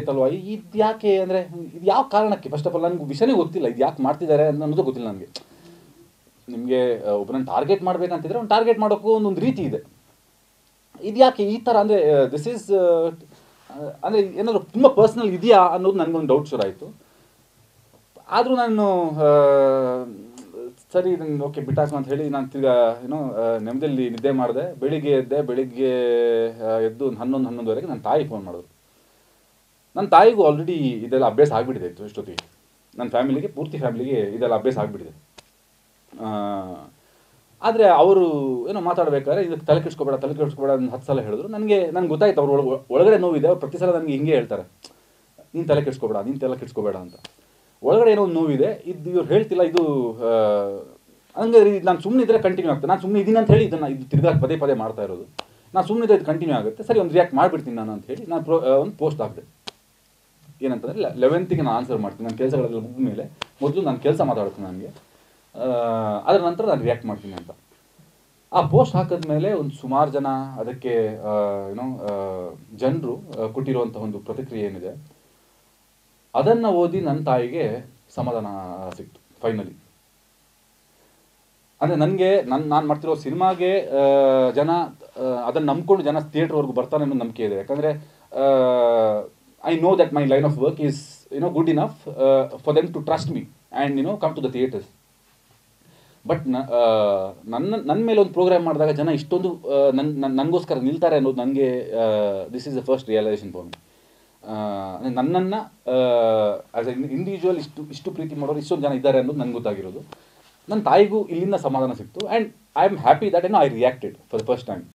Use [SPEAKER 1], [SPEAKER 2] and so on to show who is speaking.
[SPEAKER 1] ಆಯ್ತಲ್ವಾ ಇದು ಯಾಕೆ ಅಂದರೆ ಇದು ಯಾವ ಕಾರಣಕ್ಕೆ ಫಸ್ಟ್ ಆಫ್ ಆಲ್ ನನಗೆ ವಿಷಯನೇ ಗೊತ್ತಿಲ್ಲ ಇದು ಯಾಕೆ ಮಾಡ್ತಿದ್ದಾರೆ ಅನ್ನೋದು ಗೊತ್ತಿಲ್ಲ ನನಗೆ ನಿಮಗೆ ಒಬ್ಬರನ್ನ ಟಾರ್ಗೆಟ್ ಮಾಡ್ಬೇಕಂತಿದ್ರೆ ಒಂದು ಟಾರ್ಗೆಟ್ ಮಾಡೋಕ್ಕೂ ಒಂದೊಂದು ರೀತಿ ಇದೆ ಇದು ಯಾಕೆ ಈ ಥರ ಅಂದರೆ ದಿಸ್ ಈಸ್ ಅಂದರೆ ಏನಾದರೂ ತುಂಬ ಪರ್ಸ್ನಲ್ ಇದೆಯಾ ಅನ್ನೋದು ನನಗೊಂದು ಡೌಟ್ ಶುರು ಆಯಿತು ಆದರೂ ನಾನು ಆ, ಸರಿ ನಂಗೆ ಓಕೆ ಬಿಟ್ಟಾಕು ಅಂತ ಹೇಳಿ ನಾನು ತಿರ್ಗಾ ಏನೋ ಆ, ನೆಮ್ಮದಿಯಲ್ಲಿ ನಿದ್ದೆ ಮಾಡಿದೆ ಬೆಳಿಗ್ಗೆ ಎದ್ದೆ ಬೆಳಿಗ್ಗೆ ಆ, ಎದ್ದು ಒಂದು ಹನ್ನೊಂದು ಹನ್ನೊಂದುವರೆಗೆ ನನ್ನ ತಾಯಿ ಫೋನ್ ಮಾಡಿದ್ರು ನನ್ನ ತಾಯಿಗೂ ಆಲ್ರೆಡಿ ಇದೆಲ್ಲ ಅಭ್ಯಾಸ ಆಗಿಬಿಟ್ಟಿದೆ ಇತ್ತು ಇಷ್ಟೊತ್ತಿಗೆ ನನ್ನ ಫ್ಯಾಮಿಲಿಗೆ ಪೂರ್ತಿ ಫ್ಯಾಮಿಲಿಗೆ ಇದೆಲ್ಲ ಅಭ್ಯಾಸ ಆಗಿಬಿಟ್ಟಿದೆ ಆದರೆ ಅವರು ಏನೋ ಮಾತಾಡ್ಬೇಕಾದ್ರೆ ಇದಕ್ಕೆ ತಲೆ ಕೆಡ್ಸ್ಕೊಬೇಡ ತಲೆ ಕೆಡ್ಸ್ಕೊಬೇಡ ಅಂತ ಹತ್ತು ಸಲ ಹೇಳಿದ್ರು ನನಗೆ ನನಗೆ ಗೊತ್ತಾಯ್ತು ಅವ್ರ ಒಳಗೆ ಒಳಗಡೆ ನೋವಿದೆ ಅವ್ರು ಪ್ರತಿ ಸಲ ನನಗೆ ಹಿಂಗೆ ಹೇಳ್ತಾರೆ ನೀನು ತಲೆ ಕೆಡ್ಸ್ಕೊಬೇಡ ನೀನು ತಲೆ ಕೆಡ್ಸ್ಕೊಬೇಡ ಅಂತ ಒಳಗಡೆ ಏನೋ ಒಂದು ನೋವಿದೆ ಇದು ಇವ್ರು ಹೇಳ್ತಿಲ್ಲ ಇದು ಆ, ಹಂಗೆ ನಾನು ಸುಮ್ಮನೆ ಇದ್ರೆ ಕಂಟಿನ್ಯೂ ಆಗ್ತದೆ ನಾನು ಸುಮ್ಮನೆ ಇದೀನಿ ಅಂತ ಹೇಳಿ ಇದನ್ನು ಇದು ತಿರ್ಗಾ ಪದೇ ಪದೇ ಮಾಡ್ತಾ ಇರೋದು ನಾನು ಸುಮ್ಮನೆ ಇದು ಕಂಟಿನ್ಯೂ ಆಗುತ್ತೆ ಸರಿ ಒಂದು ರಿಯಾಕ್ಟ್ ಮಾಡಿಬಿಡ್ತೀನಿ ನಾನು ಅಂತ ಹೇಳಿ ನಾನು ಪ್ರೋ ಒಂದು ಪೋಸ್ಟ್ ಹಾಕಿದೆ ಏನಂತಂದರೆ ಲೆವೆಂತಿಗೆ ನಾನು ಆನ್ಸರ್ ಮಾಡ್ತೀನಿ ನನ್ನ ಕೆಲಸಗಳೆಲ್ಲ ಮುಗಿದ ಮೇಲೆ ಮೊದಲು ನಾನು ಕೆಲಸ ಮಾತಾಡ್ತೀನಿ ನನಗೆ ಅದರ ನಂತರ ನಾನು ರಿಯಾಕ್ಟ್ ಮಾಡ್ತೀನಿ ಅಂತ ಆ ಪೋಸ್ಟ್ ಹಾಕಿದ್ಮೇಲೆ ಒಂದು ಸುಮಾರು ಜನ ಅದಕ್ಕೆ ಏನೋ ಜನರು ಕೊಟ್ಟಿರುವಂಥ ಒಂದು ಪ್ರತಿಕ್ರಿಯೆ ಏನಿದೆ ಅದನ್ನು ಓದಿ ನನ್ನ ತಾಯಿಗೆ ಸಮಾಧಾನ ಸಿಕ್ತು ಫೈನಲಿ ಅಂದರೆ ನನಗೆ ನನ್ನ ನಾನು ಮಾಡ್ತಿರೋ ಸಿನಿಮಾಗೆ ಜನ ಅದನ್ನು ನಂಬ್ಕೊಂಡು ಜನ ಥಿಯೇಟ್ರ್ವರೆಗೂ ಬರ್ತಾನೆ ಅನ್ನೋ ನಂಬಿಕೆ ಇದೆ ಯಾಕಂದರೆ I know that my line of work is you know good enough for them to trust me and you know come to the theatres but ನನ್ನ ನನ್ನ ಮೇಲೆ ಒಂದು ಪ್ರೋಗ್ರಾಮ್ ಮಾಡಿದಾಗ ಜನ ಇಷ್ಟೊಂದು ನನ್ನ ನನಗೋಸ್ಕರ ನಿಲ್ತಾರೆ ಅನ್ನೋದು ನನಗೆ this is the first realisation for me ನನ್ನನ್ನು ಆ್ಯಸ್ ಎ ಇಂಡಿವಿಜುವಲ್ ಇಷ್ಟು ಇಷ್ಟು ಪ್ರೀತಿ ಮಾಡೋರು ಇಷ್ಟೊಂದು ಜನ ಇದ್ದಾರೆ ಅನ್ನೋದು ನನಗೆ ಗೊತ್ತಾಗಿರೋದು ನನ್ನ ತಾಯಿಗೂ ಇಲ್ಲಿಂದ ಸಮಾಧಾನ ಸಿಕ್ತು and I am happy that ಏನೋ I reacted for the first time